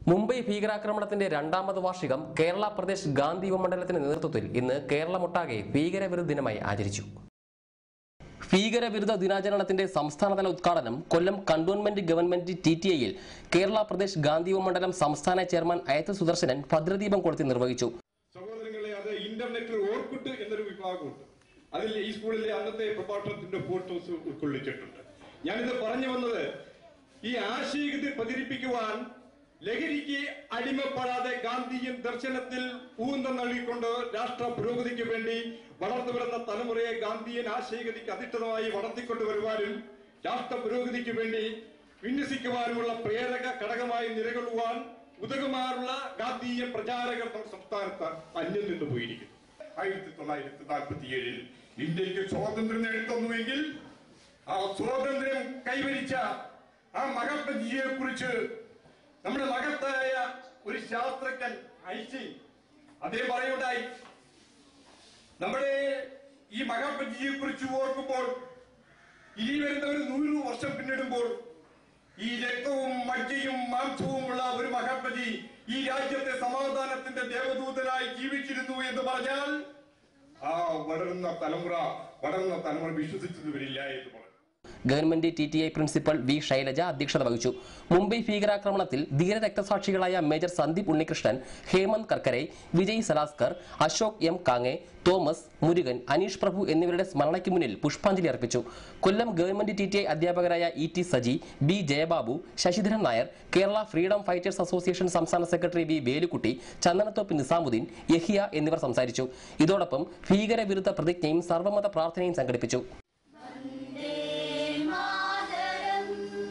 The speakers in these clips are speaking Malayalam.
മുംബൈ ഭീകരാക്രമണത്തിന്റെ രണ്ടാമത് വാർഷികം കേരള പ്രദേശ് ഗാന്ധി യുവമണ്ഡലത്തിന്റെ നേതൃത്വത്തിൽ ഇന്ന് കേരളമൊട്ടാകെ ഭീകരവിരുദ്ധ ദിനമായി ആചരിച്ചു ഭീകരവിരുദ്ധ ദിനാചരണത്തിന്റെ സംസ്ഥാനതല ഉദ്ഘാടനം Kollam cantonment government T T ഐയിൽ കേരള പ്രദേശ് ഗാന്ധി യുവമണ്ഡലം സംസ്ഥാന ചെയർമാൻ അയത്ത് സുദർശനൻ ഭദ്രദീപം കൊളുത്തി നിർവഹിച്ചു സഹോദരങ്ങളെ അത് ഇന്റർനെറ്റിൽ ഓർക്കുട്ട് എന്നൊരു വിഭാഗമുണ്ട് അതിൽ ഈ സ്കൂളിലെ അന്നത്തെ പ്രഭാഷണത്തിന്റെ ഫോട്ടോസ് ഉൾക്കൊള്ളിച്ചിട്ടുണ്ട് ഞാനിത് പറഞ്ഞു വന്നത് ഈ ആശയഗതി പ്രചരിപ്പിക്കുവാൻ ലഹരിക്ക് അടിമപ്പെടാതെ ഗാന്ധിയൻ ദർശനത്തിൽ ഊന്നൽ നൽകിക്കൊണ്ട് രാഷ്ട്ര പുരോഗതിക്ക് വേണ്ടി വളർന്നു വരുന്ന തലമുറയെ ഗാന്ധിയൻ ആശയഗതിക്ക് അധിഷ്ഠിതമായി വളർത്തിക്കൊണ്ടുവരുവാനും രാഷ്ട്ര പുരോഗതിക്ക് വേണ്ടി വിന്യസിക്കുവാനുമുള്ള പ്രേരക ഘടകമായി നിലകൊള്ളുവാൻ ഉതകുമാറുള്ള ഗാന്ധിയൻ പ്രചാരകർ നമ്മുടെ സംസ്ഥാനത്ത് അന്യം നിന്ന് പോയിരിക്കുന്നു ആയിരത്തി തൊള്ളായിരത്തി നാൽപ്പത്തി ഏഴിൽ ഇന്ത്യക്ക് സ്വാതന്ത്ര്യം നേടിത്തന്നുവെങ്കിൽ ആ സ്വാതന്ത്ര്യം കൈവരിച്ച ആ മഹാത്മജിയെ കുറിച്ച് നമ്മുടെ മഹത്തായ ഒരു ശാസ്ത്രജ്ഞൻ ഐൻസ്റ്റീൻ അദ്ദേഹം പറയുണ്ടായി നമ്മുടെ ഈ മഹാത്മജിയെ കുറിച്ച് ഓർക്കുമ്പോൾ ഇനി വരുന്ന ഒരു നൂറ് വർഷം പിന്നിടുമ്പോൾ ഈ രക്തവും മജ്ജയും മാംസവുമുള്ള ഒരു മഹാത്മജി ഈ രാജ്യത്തെ സമാധാനത്തിന്റെ ദേവദൂതനായി ജീവിച്ചിരുന്നു എന്ന് പറഞ്ഞാൽ ആ വളരുന്ന തലമുറ വളർന്ന തലമുറ വിശ്വസിച്ചത് വരില്ല എന്ന് പറഞ്ഞു government T T I principal V Shailaja അധ്യക്ഷത വഹിച്ചു മുംബൈ ഭീകരാക്രമണത്തിൽ ധീര രക്തസാക്ഷികളായ major Sandeep Unnikrishnan Hemant Karkare Vijay Salaskar Ashok M Kamte Thomas Murugan Aneesh Prabhu എന്നിവരുടെ സ്മരണയ്ക്ക് മുന്നിൽ പുഷ്പാഞ്ജലി അർപ്പിച്ചു Kollam government T T I അധ്യാപകരായ E T Saji B Jayababu Sasidharan Nair Kerala freedom fighters association സംസ്ഥാന സെക്രട്ടറി വി വേലുക്കുട്ടി ചന്ദനത്തോപ്പ് നിസാമുദ്ദീൻ യഹിയ എന്നിവർ സംസാരിച്ചു ഇതോടൊപ്പം ഭീകരവിരുദ്ധ പ്രതിജ്ഞയും സർവമത പ്രാർത്ഥനയും സംഘടിപ്പിച്ചു वन्दे मातरम्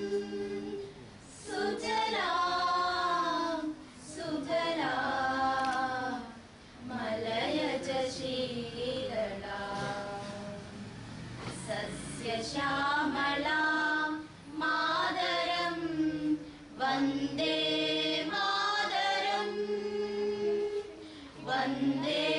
सुजला सुजला मलयज शीतला सस्यश्यामला मातरम् वन्दे मातरम् वन्दे